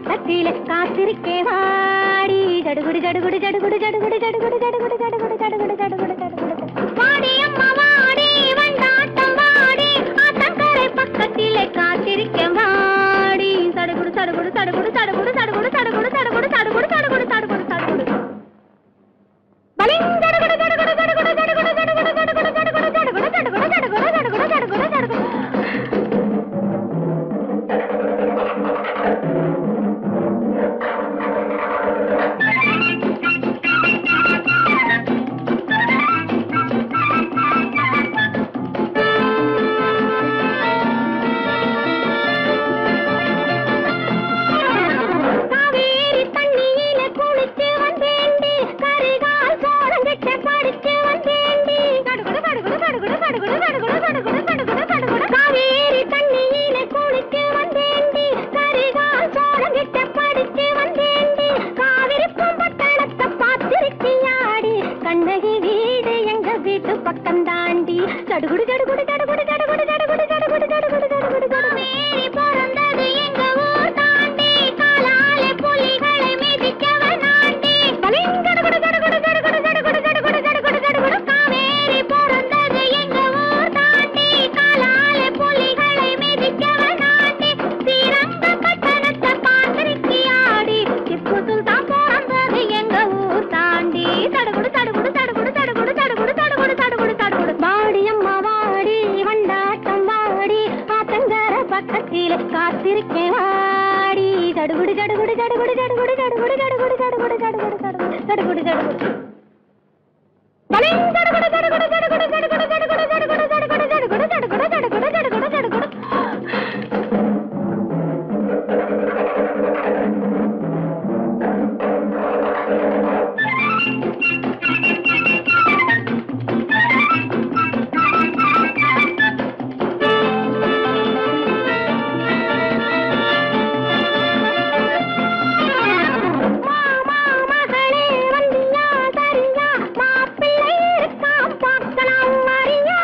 பக்கத்திலே காத்திருக்கேன் வாடி ஜடுகுடு ஜடுகுடு ஜடுகுடு ஜடுகுடு ஜடுகுடு ஜடுகுடு ஜடுகுடு ஜடுகுடு ஜடுகுடு ஜடுகுடு வாடி அம்மா வாடி வண்டாட்டம் வாடி ஆத்தங்கரை பக்கத்திலே காத்திருக்கேன் வாடி சடுகுடு சடுகுடு சடுகுடு சடுகுடு சடுகுடு சடுகுடு சடுகுடு சடுகுடு சடுகுடு சடுகுடு சடுகுடு பலிங் ஜடுகுடு ஜடுகுடு ஜடுகுடு ஜடுகுடு ஜடுகுடு ஜடுகுடு ஜடுகுடு ஜடுகுடு ஜடுகுடு ஜடுகுடு ஜடுகுடு ஜடுகுடு ஜடுகுடு காவேரி தண்ணியில குளிச்சு வந்தேண்டி கரிகால் சோழங்கிட்ட படிச்சு வந்தேண்டி கடுகுடு கடுகுடு கடுகுடு கடுகுடு கடுகுடு கடுகுடு கடுகுடு கடுகுடு காவேரி தண்ணியில குளிச்சு வந்தேண்டி கரிகால் சோழங்கிட்ட படிச்சு வந்தேண்டி காவிரி பூம்பட்டணத்தை பார்த்திருக்கியாடி கண்ணகி வீடு எங்க வீட்டு பக்கம் தாண்டி சடுகுடு சடுகுடு சடுகுடு சடுகுடு சடுகுடு சடுகுடு சடுகுடு சடுகுடு காவேரி பிறந்தது எங்க ஊர் தாண்டி காலாலே புலிகளை மிதிக்கவன் ஆண்டி பலிங்கடுகுடு சடுகுடு சடுகுடு சடுகுடு சடுகுடு சடுகுடு சடுகுடு காவேரி பிறந்தது எங்க ஊர் தாண்டி காலாலே புலிகளை மிதிக்கவன் ஆண்டி ஸ்ரீரங்க பட்டணத்தை பார்த்திருக்கியாடி திப்பு சுல்தான் பிறந்தது எங்க ஊர் தாண்டி தடுகுடு தடுகுடு தடுகுடு தடுகுடு தடுகுடு தடுகுடு தடுகுடு தடுகுடு வாடி அம்மா வாடி வண்டாட்டம் வாடி ஆத்தங்கர பக்கத்திலே காத்திருக்கேன் வாடி தடுகுடு தடுகுடு தடுகுடு தடுகுடு தடுகுடு தடுகுடு தடுகுடு தடுகுடு தடுகுடு தடுகுடு தடுகுடு பலிங் தடுகுடு தடுகுடு தடுகுடு தடுகுடு தடுகுடு தடுகுடு தடுகுடு தடுகுடு தடுகுடு தடுகுடு தடுகுடு தடுகுடு மாமா மகளே வந்தியா சரியா மாப்பிள்ளை இருக்காம் பார்க்கலாம் மரியா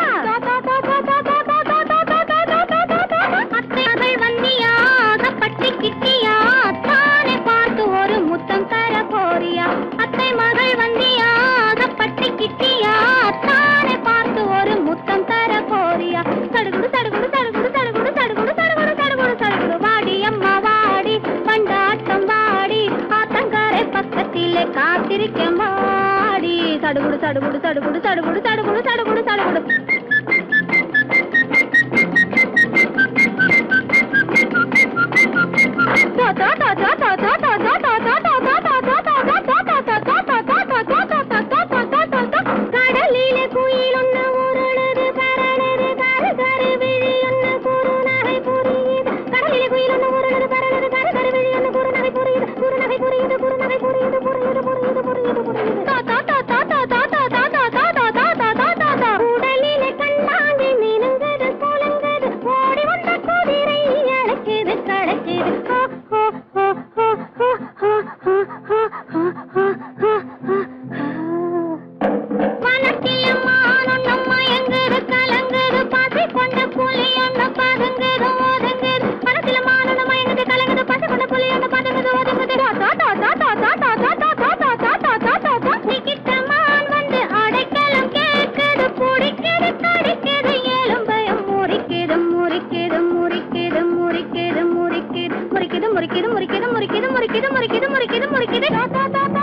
அத்தை மகள் வந்தியா அகப்பட்டு கிட்டியா தானே பார்த்து ஒரு முத்தம் தர போறியா அத்தை மகள் வந்தியா அகப்பட்டு கிட்டியா தானே பார்த்து ஒரு முத்தம் தர போறியா தடுகுடு தடுகுடு தடுகுடு தடுகுடு தடுகுடு தடுகுடு தடுகுடு தடுகுடு வாடி அம்மா வாடி பண்டாட்டம் வாடி ஆத்தங்காரை பக்கத்திலே காத்திருக்க மாடி தடுகுடு தடுகுடு தடுகுடு தடுகுடு தடுகுடு தடுகுடு தடுகுடு கடலிலே குயில் ஒண்ணு உருளுது பரளுது கரு கரு விழி ஒண்ணு குறுநகை புரியுது கடலிலே குயில் ஒண்ணு உருளுது பரளுது கரு கரு விழி ஒண்ணு குறுநகை புரியுது குறுநகை புரியுது குறுநகை புரியுது புரியுது புரியுது புரியுது புரியுது தா தா தா தா தா தா தா தா தா தா தா தா தா தா தா தா உடலிலே கண்டாங்கி மினுங்குது குலுங்குது ஓடி வந்த குதிரை அழைக்குது கடைக்குது ஹோ ஹோ ஹோ ஹோ ஹோ ஹோ ஹோ ஹோ ஹோ ஹோ ஹோ வனத்தில மானொன்னு மயங்குது கலங்குது பசி கொண்ட புலி ஒண்ணு பதுங்குது ஒதுங்குது வனத்தில மானொன்னு மயங்குது கலங்குது பசி கொண்ட புலி ஒண்ணு பதுங்குது ஒதுங்குது தா தா தா தா தா தா தா தா தா தா தா தா தா தா தா நிக்கிட்ட மான் வந்து அடைக்கலம் கேக்குது பிடிக்குது கடிக்குது எலும்பயம் முறிக்குது முறிக்குது முறிக்குது முறிக்குது முறிக்குது முறிக்குது முறிக்குது முறிக்குது முறிக்குது முறிக்குது முறிக்குது முறிக்குது முறிக்குது தா தா தா தா